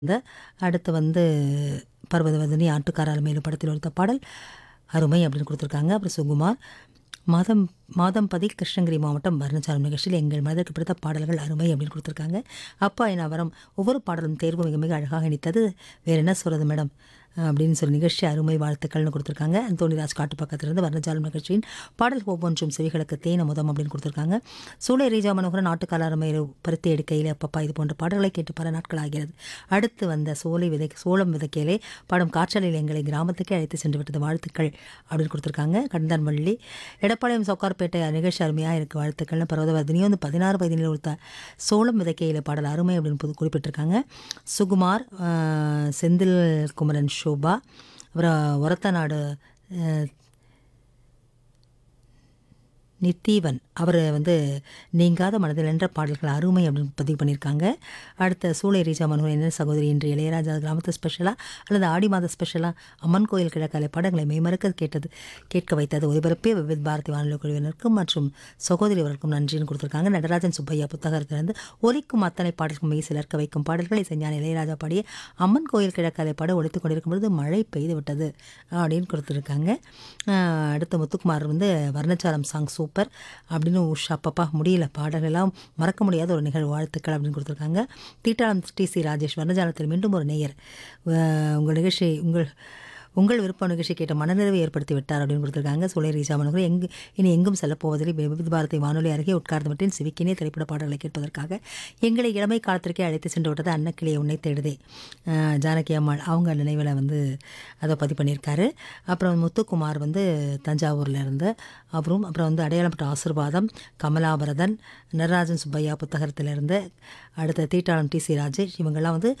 இந்த அடுத்து வந்து பர்வதவதனி ஆட்டுக்கார அலமையில படத்தில் ஒருத்த பாடல் அருமை அப்படின்னு கொடுத்துருக்காங்க அப்புறம் சுகுமார் மாதம் மாதம்பதி கிருஷ்ணகிரி மாவட்டம் வர்ணச்சாரம் நிகழ்ச்சியில் எங்கள் மனதிற்கு பிடித்த பாடல்கள் அருமை அப்படின்னு கொடுத்துருக்காங்க அப்பா என் அவரம் ஒவ்வொரு பாடலும் தேர்வு மிக மிக அழகாக இனித்தது வேற என்ன சொல்கிறது மேடம் அப்படின்னு சொல்லி நிகழ்ச்சி அருமை வாழ்த்துக்கள்னு கொடுத்துருக்காங்க அந்தோணிராஜ் காட்டு பக்கத்திலிருந்து வர்ணஜாலம் நிகழ்ச்சியின் பாடல் ஒவ்வொன்றும் செவிகளுக்கு தேன முதம் அப்படின்னு கொடுத்துருக்காங்க சூளை ரீஜா மனோகரன் நாட்டுக்கால அருமை பருத்தி எடுக்கையில் அப்பப்பா இது போன்ற பாடல்களை கேட்டு பல நாட்கள் ஆகிறது அடுத்து வந்த சோலை விதை சோளம் விதைக்கையிலே பாடம் காற்றலில் எங்களை கிராமத்துக்கே அழைத்து சென்று விட்டது வாழ்த்துக்கள் அப்படின்னு கொடுத்துருக்காங்க கண்டன்வள்ளி எடப்பாளையம் சவுக்கார்பேட்டை நிகழ்ச்சி அருமையாக இருக்குது வாழ்த்துக்கள்னு பர்வதவர்தினியும் வந்து பதினாறு வயதினில் ஒருத்த சோளம் விதைக்கையில் பாடல் அருமை அப்படின்னு புது குறிப்பிட்டிருக்காங்க சுகுமார் ஆஹ், செந்தில் குமரன் ஷோபா அப்புறம் ஒரத்த நாடு ஆஹ், நித்தீவன் அவர் வந்து நீங்காத மனதில் என்ற பாடல்கள் அருமை அப்படின்னு பதிவு பண்ணியிருக்காங்க அடுத்த சூளை ரீஜா மனோகர் என்ன சகோதரி இன்று இளையராஜா கிராமத்து ஸ்பெஷலாக அல்லது ஆடி மாத ஸ்பெஷலாக அம்மன் கோயில் கிழக்காலை பாடல்களை மெய்மறக்க கேட்டது கேட்க வைத்தது ஒலிபரப்பிய விவித் பாரதி வானொலி குழுவினருக்கும் மற்றும் சகோதரி அவர்களுக்கும் நன்றின்னு கொடுத்துருக்காங்க நடராஜன் சுப்பையா புத்தகத்திலிருந்து ஒலிக்கும் அத்தனை பாடல்கள் மெய் சிலர்க்க வைக்கும் பாடல்களை செஞ்சான் இளையராஜா பாடிய அம்மன் கோயில் கிழக்காலை பாட ஒழித்துக் கொண்டிருக்கும் பொழுது மழை பெய்து விட்டது அப்படின்னு கொடுத்துருக்காங்க ஆஹ் அடுத்து முத்துக்குமார் வந்து வர்ணச்சாரம் சாங் சூப்பர் அப்படின்னு உஷா அப்பப்பா முடியல பாடலெல்லாம் மறக்க முடியாத ஒரு நிகழ்வு வாழ்த்துக்கள் அப்படின்னு கொடுத்துருக்காங்க தீட்டாளம் டி சி ராஜேஷ் வர்ணஜாலத்தில் மீண்டும் ஒரு நேயர் ஆஹ் உங்கள் நிகழ்ச்சி உங்கள் உங்கள் விருப்ப நிகழ்ச்சி கேட்ட மனநிறைவை ஏற்படுத்தி விட்டார் அப்படின்னு கொடுத்துருக்காங்க சுலை ரீஜா மனோகர் எங்கு இனி எங்கும் செல்லப் போவதில்லை விவித பாரதி வானொலி அருகே உட்கார்ந்து விட்டேன் சிவிக்கினே திரைப்பட பாடல்களை கேட்பதற்காக எங்களை இளமை காலத்திற்கே அழைத்து சென்று விட்டது அன்னக்கிளியை உன்னை தேடுதே ஆஹ் ஜானகி அம்மாள் அவங்க நினைவில் வந்து அதை பதிவு பண்ணியிருக்காரு அப்புறம் முத்துக்குமார் வந்து தஞ்சாவூரில் இருந்து அப்புறம் அப்புறம் வந்து அடையாளப்பட்ட ஆசிர்வாதம் கமலாபரதன் நடராஜன் சுப்பையா புத்தகத்திலிருந்து அடுத்த தீட்டாளம் டி சி ராஜேஷ் இவங்கெல்லாம் வந்து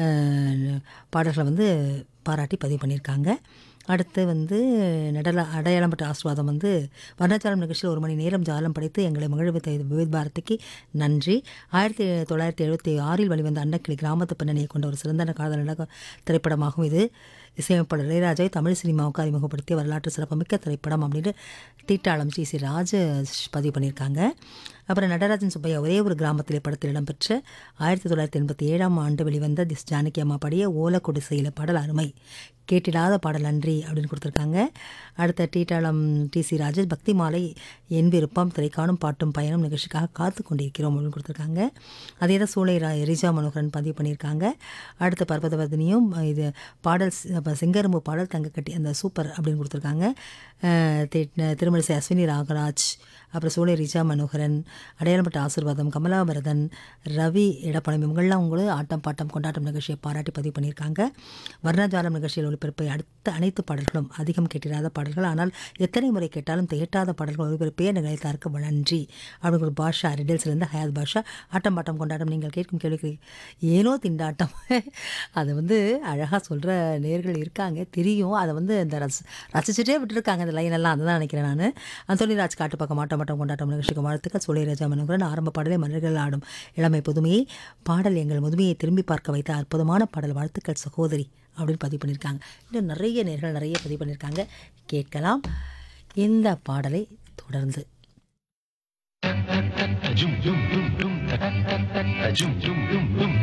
ஆஹ், பாடல்களை வந்து பாராட்டி பதிவு பண்ணியிருக்காங்க அடுத்து வந்து நடல அடையாளம்பட்ட ஆசிர்வாதம் வந்து வர்ணச்சாரம் நிகழ்ச்சியில் ஒரு மணி நேரம் ஜாலம் படைத்து எங்களை மகிழ்வித்த இது விவித் பாரதிக்கு நன்றி ஆயிரத்தி தொள்ளாயிரத்தி எழுபத்தி ஆறில் வெளிவந்த அன்னக்கிளி கிராமத்து பின்னணியை கொண்ட ஒரு சிறந்த காதல் நாடக திரைப்படமாகும் இது இசையமைப்பாளர் இளையராஜாவை தமிழ் சினிமாவுக்கு அறிமுகப்படுத்திய வரலாற்று சிறப்புமிக்க திரைப்படம் அப்படின்னு தீட்டாளம் டி சி ராஜ பதிவு பண்ணியிருக்காங்க அப்புறம் நடராஜன் சுப்பையா ஒரே ஒரு கிராமத்திலே படத்தில் இடம்பெற்ற ஆயிரத்தி தொள்ளாயிரத்தி எண்பத்தி ஏழாம் ஆண்டு வெளிவந்த திஸ் ஜானகி அம்மா பாடிய ஓல குடிசையில் பாடல் அருமை கேட்டிடாத பாடல் நன்றி அப்படின்னு கொடுத்துருக்காங்க அடுத்த டீட்டாளம் டி சி ராஜேஷ் பக்தி மாலை என் விருப்பம் திரைக்காணும் பாட்டும் பயணம் நிகழ்ச்சிக்காக காத்து கொண்டிருக்கிறோம் அப்படின்னு கொடுத்துருக்காங்க அதே தான் சூளை ரா ரிஜா மனோகரன் பதிவு பண்ணியிருக்காங்க அடுத்த பர்வதவர்தினியும் இது பாடல் சி- அப்ப சிங்கரும்பு பாடல் தங்க கட்டி அந்த சூப்பர் அப்படின்னு கொடுத்துருக்காங்க அஹ் தி- திருமணிசை அஸ்வினி ராகராஜ் அப்புறம் சூளை ரிஜா மனோகரன் அடையாளப்பட்ட ஆசிர்வாதம் கமலாபரதன் ரவி எடப்பாடி இவங்கெல்லாம் உங்களும் ஆட்டம் பாட்டம் கொண்டாட்டம் நிகழ்ச்சியை பாராட்டி பதிவு பண்ணியிருக்காங்க வர்ணஜாலம் நிகழ்ச்சியில் ஒளிபரப்பை அடுத்த அனைத்து பாடல்களும் அதிகம் கேட்டிராத பாடல்கள் ஆனால் எத்தனை முறை கேட்டாலும் திகட்டாத பாடல்கள் ஒளிபரப்பே நிகழ்த்தாருக்கு நன்றி அப்படிங்கிற ஒரு பாஷா ரிடல்ஸ்லேருந்து ஹயாத் பாஷா ஆட்டம் பாட்டம் கொண்டாட்டம் நீங்கள் கேட்கும் கேள்விக்கு ஏனோ திண்டாட்டம் அதை வந்து அழகாக சொல்கிற நேர்கள் இருக்காங்க தெரியும் அதை வந்து இந்த ரசி ரசிச்சுட்டே விட்டுருக்காங்க இந்த லைன் எல்லாம் அதுதான் நினைக்கிறேன் நான் அந்தோனி ராஜ் காட்டு பக்கம் ஆட்டம் பாட்டம் கொண்டாட்டம் நிகழ்ச்சிக்கு வாழ்த்துக்கள் சோலை ராஜா மனோகரன் ஆரம்ப பாடலை மன்னர்கள் ஆடும் இளமை புதுமையை பாடல் எங்கள் முதுமையை திரும்பி பார்க்க வைத்த அற்புதமான பாடல் வாழ்த்துக்கள் சகோதரி அப்படின்னு பதிவு பண்ணியிருக்காங்க இன்னும் நிறைய நேர்கள் நிறைய பதிவு பண்ணியிருக்காங்க கேட்கலாம் இந்த பாடலை தொடர்ந்து Jum jum jum jum, jum jum jum jum.